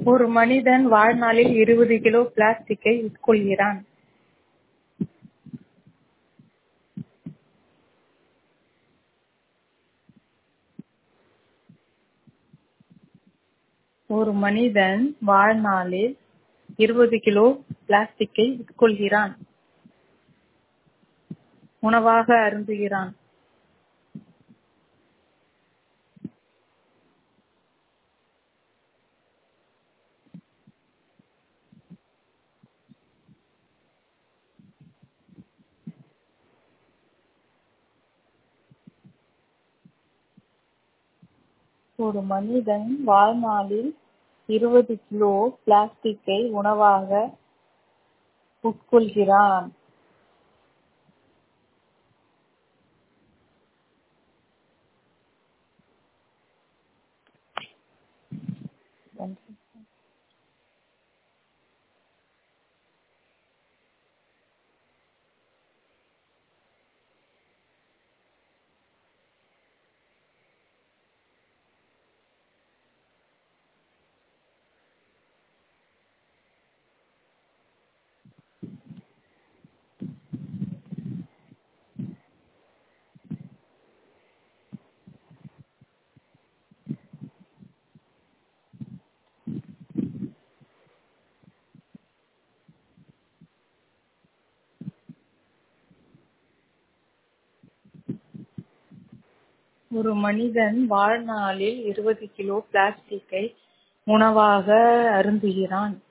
ஒரு மனிதன் வாழ்நாளில் இருபது கிலோ பிளாஸ்டிக்கை உட்கொள்கிறான். ஒரு மனிதன் வாழ்நாளில் இருபது கிலோ பிளாஸ்டிக்கை உட்கொள்கிறான். உணவாக அருந்துகிறான். ஒரு மனிதன் வாழ்நாளில் இருபது கிலோ பிளாஸ்டிக்கை உணவாக உட்கொள்கிறான். ஒரு மனிதன் வாழ்நாளில் இருபது கிலோ பிளாஸ்டிக்கை உணவாக அருந்துகிறான்.